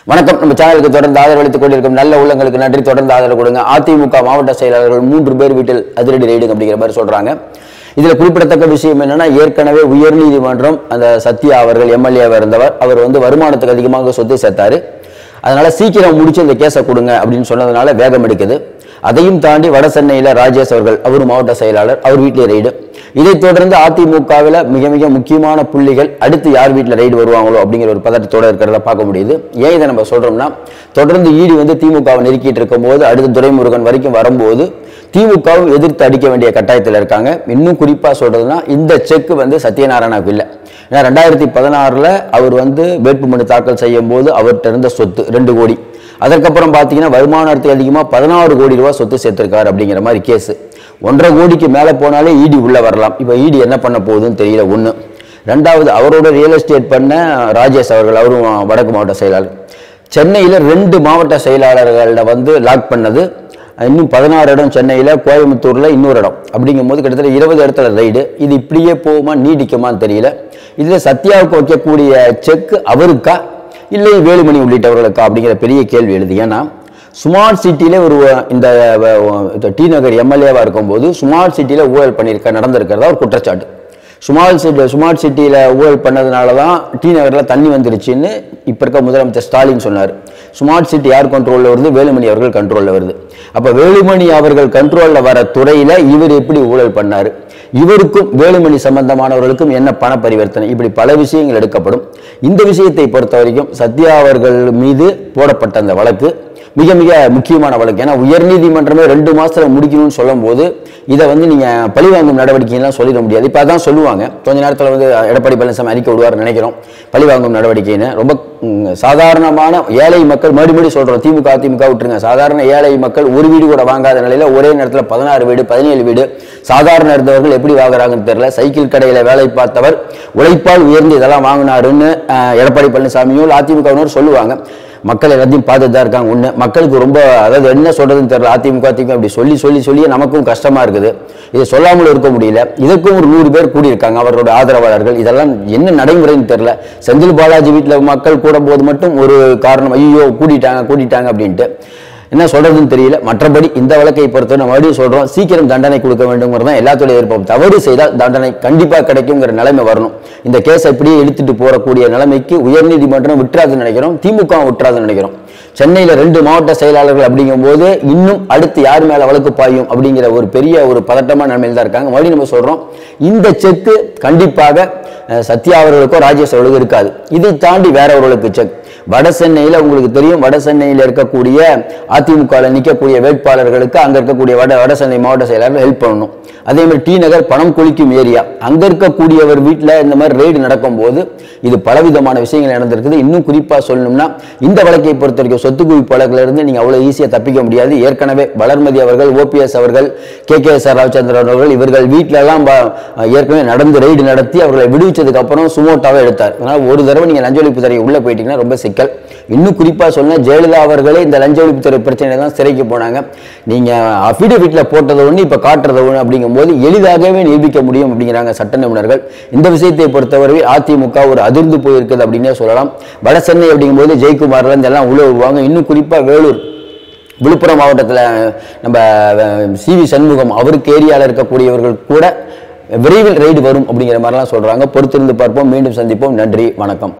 வணக்கம் நம்ம சேனலுக்கு தொடர்ந்து ஆதரவு அளித்துக் கொண்டிருக்கும் நல்ல உள்ளங்களுக்கு நன்றி தொடர்ந்து ஆதரவு கொடுங்க அதிமுக மாவட்ட செயலாளர்கள் மூன்று பேர் வீட்டில் அதிரடி ரெய்டு அப்படிங்கிற மாதிரி சொல்றாங்க இதுல குறிப்பிடத்தக்க விஷயம் என்னன்னா ஏற்கனவே உயர்நீதிமன்றம் அந்த சத்யா அவர்கள் எம்எல்ஏவா இருந்தவர் அவர் வந்து வருமானத்துக்கு அதிகமாக சொத்து சேர்த்தாரு அதனால சீக்கிரம் முடிச்சு இந்த கேஸை கொடுங்க அப்படின்னு சொன்னதுனால வேகம் எடுக்குது அதையும் தாண்டி வட சென்னையில ராஜேஷ் அவர்கள் அவர் மாவட்ட செயலாளர் அவர் வீட்டிலே ரெய்டு இதைத் தொடர்ந்து அதிமுகவில் மிக மிக முக்கியமான புள்ளிகள் அடுத்து யார் வீட்டில் ரைடு வருவாங்களோ அப்படிங்கிற ஒரு பதட்டத்தோட இருக்கிறத பார்க்க முடியுது ஏன் இதை நம்ம சொல்றோம்னா தொடர்ந்து ஈடி வந்து திமுகவை நெருக்கிட்டு இருக்கும்போது அடுத்து துரைமுருகன் வரைக்கும் வரும்போது திமுகவும் எதிர்த்து அடிக்க வேண்டிய கட்டாயத்தில் இருக்காங்க இன்னும் குறிப்பாக சொல்றதுன்னா இந்த செக் வந்து சத்யநாராயணாவுக்கு இல்லை ஏன்னா ரெண்டாயிரத்தி பதினாறில் அவர் வந்து வேட்புமனு தாக்கல் செய்யும் போது அவர்கிட்ட இருந்த சொத்து ரெண்டு கோடி அதற்கப்புறம் பார்த்தீங்கன்னா வருமானத்துக்கு அதிகமாக பதினாறு கோடி ரூபாய் சொத்து சேர்த்திருக்காரு அப்படிங்கிற மாதிரி கேஸ் ஒன்றரை கோடிக்கு மேலே போனாலே ஈடி உள்ள வரலாம் இப்போ ஈடி என்ன பண்ண போகுதுன்னு தெரியல ஒன்று ரெண்டாவது அவரோட ரியல் எஸ்டேட் பண்ண ராஜேஷ் அவர்கள் அவரும் வடக்கு மாவட்ட செயலாளர் சென்னையில் ரெண்டு மாவட்ட செயலாளர்களில் வந்து லாக் பண்ணது இன்னும் பதினாறு இடம் சென்னையில் கோயம்புத்தூரில் இன்னொரு இடம் அப்படிங்கும்போது கிட்டத்தட்ட இருபது இடத்துல ரைடு இது இப்படியே போகுமா நீடிக்குமான்னு தெரியல இதில் சத்யாவுக்கு வைக்கக்கூடிய செக் அவருக்கா இல்லை வேலுமணி உள்ளிட்டவர்களுக்கா அப்படிங்கிற பெரிய கேள்வி எழுது ஏன்னா ஸ்மார்ட் சிட்டியிலே ஒரு இந்த இந்த டி நகர் எம்எல்ஏவாக இருக்கும்போது ஸ்மார்ட் சிட்டியில் ஊழல் பண்ணியிருக்க நடந்திருக்கிறதா ஒரு குற்றச்சாட்டு ஸ்மார்ட் சிட்டி ஸ்மார்ட் சிட்டியில் ஊழல் பண்ணதுனால தான் டி நகரில் தண்ணி வந்துருச்சுன்னு இப்போ இருக்க முதலமைச்சர் ஸ்டாலின் சொன்னார் ஸ்மார்ட் சிட்டி யார் கண்ட்ரோலில் வருது வேலுமணி அவர்கள் கண்ட்ரோலில் வருது அப்போ வேலுமணி அவர்கள் கண்ட்ரோலில் வர துறையில் இவர் எப்படி ஊழல் பண்ணார் இவருக்கும் வேலுமணி சம்பந்தமானவர்களுக்கும் என்ன பண பரிவர்த்தனை இப்படி பல விஷயங்கள் எடுக்கப்படும் இந்த விஷயத்தை பொறுத்த வரைக்கும் சத்யா அவர்கள் மீது போடப்பட்ட அந்த வழக்கு மிக மிக முக்கியமான வழக்கு ஏன்னா உயர்நீதிமன்றமே ரெண்டு மாசத்துல முடிக்கணும்னு சொல்லும் போது இதை வந்து நீங்க பழிவாங்கும் நடவடிக்கைலாம் சொல்லிட முடியாது இப்போ அதான் சொல்லுவாங்க கொஞ்ச நேரத்தில் வந்து எடப்பாடி பழனிசாமி அறிக்கை விடுவார் நினைக்கிறோம் பழிவாங்கும் நடவடிக்கைன்னு ரொம்ப ம், சாதாரணமான ஏழை மக்கள் மறுபடி மறுபடி சொல்றோம் திமுக அதிமுக விட்டுருங்க சாதாரண ஏழை மக்கள் ஒரு வீடு கூட வாங்காத நிலையில ஒரே நேரத்தில் பதினாறு வீடு பதினேழு வீடு சாதாரண இருந்தவர்கள் எப்படி வாங்குறாங்கன்னு தெரியல சைக்கிள் கடையில வேலை பார்த்தவர் உழைப்பால் உயர்ந்து இதெல்லாம் வாங்கினாருன்னு அஹ், எடப்பாடி பழனிசாமியும் இல்ல அதிமுகவினர் சொல்லுவாங்க மக்கள் எல்லாத்தையும் பார்த்துட்டு தான் இருக்காங்க ஒன்று மக்களுக்கு ரொம்ப அதாவது என்ன சொல்றதுன்னு தெரியல அதிமுக அதிமுக அப்படி சொல்லி சொல்லி சொல்லி நமக்கும் கஷ்டமா இருக்குது இதை சொல்லாமல் இருக்க முடியல இதற்கும் ஒரு நூறு பேர் கூடியிருக்காங்க அவரோட ஆதரவாளர்கள் இதெல்லாம் என்ன நடைமுறைன்னு தெரியல செந்தில் பாலாஜி வீட்டில் மக்கள் கூடும் போது மட்டும் ஒரு காரணம் ஐயோ கூட்டிட்டாங்க கூட்டிட்டாங்க அப்படின்ட்டு என்ன சொல்றதுன்னு தெரியல மற்றபடி இந்த வழக்கை பொறுத்தவரை நம்ம மறுபடியும் சொல்றோம் சீக்கிரம் தண்டனை கொடுக்க வேண்டுங்கிறது தான் எல்லாத்துடைய விருப்பம் தவறு செய்தால் தண்டனை கண்டிப்பா கிடைக்குங்கிற நிலைமை வரணும் இந்த கேஸை இப்படியே இழுத்துட்டு போறக்கூடிய நிலைமைக்கு உயர்நீதிமன்றம் விட்டுறாதுன்னு நினைக்கிறோம் திமுக விட்டுறாதுன்னு நினைக்கிறோம் சென்னையில ரெண்டு மாவட்ட செயலாளர்கள் அப்படிங்கும்போது இன்னும் அடுத்து யார் மேல வழக்கு பாயும் அப்படிங்கிற ஒரு பெரிய ஒரு பதட்டமான நிலைமையில் தான் இருக்காங்க மறுபடியும் நம்ம சொல்றோம் இந்த செக்கு கண்டிப்பாக அஹ், சத்யா அவர்களுக்கோ ராஜேஷ் அவர்களுக்கோ இருக்காது இதை தாண்டி வேற ஒருவர்களுக்கு செக் வட சென்னையில் உங்களுக்கு தெரியும் வட சென்னையில் இருக்கக்கூடிய அதிமுகவில் நிற்கக்கூடிய வேட்பாளர்களுக்கு அங்கே இருக்கக்கூடிய வட வட சென்னை மாவட்ட செயலாளர் ஹெல்ப் பண்ணணும் அதே மாதிரி டி நகர் பணம் குளிக்கும் ஏரியா அங்கே இருக்கக்கூடியவர் வீட்டில் இந்த மாதிரி ரெய்டு நடக்கும்போது இது பலவிதமான விஷயங்கள் நடந்திருக்குது இன்னும் குறிப்பாக சொல்லணும்னா இந்த வழக்கை பொறுத்த வரைக்கும் சொத்து குவிப்பு வழக்குல இருந்து நீங்கள் அவ்வளோ ஈஸியாக தப்பிக்க முடியாது ஏற்கனவே வளர்மதி அவர்கள் ஓபிஎஸ் அவர்கள் K K S R Ramachandran அவர்கள் இவர்கள் வீட்டில எல்லாம் ப- ஏற்கனவே நடந்து ரெய்டு நடத்தி அவர்களை விடுவிச்சதுக்கு அப்புறம் சுமோட்டாவே எடுத்தார் அதனால ஒரு தடவை நீங்க லஞ்ச ஒழிப்பு துறை உள்ள போயிட்டீங்கன்னா ரொம்ப சிக்கல் இன்னும் குறிப்பா சொன்னா ஜெயலலிதா அவர்களே இந்த லஞ்ச ஒழிப்பு துறை பிரச்சனை தான் சிறைக்கு போனாங்க நீங்க அஃபிடவிட்ல போட்டது ஒன்று இப்ப காட்டுறது ஒன்று அப்படிங்கும்போது எளிதாகவே நிரூபிக்க முடியும் அப்படிங்கிறாங்க சட்ட நிபுணர்கள் இந்த விஷயத்தை பொறுத்தவரை அதிமுக ஒரு அதிர்ந்து போயிருக்குது அப்படின்னே சொல்லலாம் வட சென்னை அப்படிங்கும்போது ஜெயக்குமார்ல இருந்து எல்லாம் உள்ள வருவாங்க இன்னும் குறிப்பா வேலூர் விழுப்புரம் மாவட்டத்தில் நம்ம சி வி சண்முகம் அவருக்கு ஏரியாவில் இருக்கக்கூடியவர்கள் கூட விரைவில் ரெய்டு வரும் அப்படிங்கிற மாதிரிலாம் சொல்றாங்க பொறுத்திருந்து பார்ப்போம் மீண்டும் சந்திப்போம் நன்றி வணக்கம்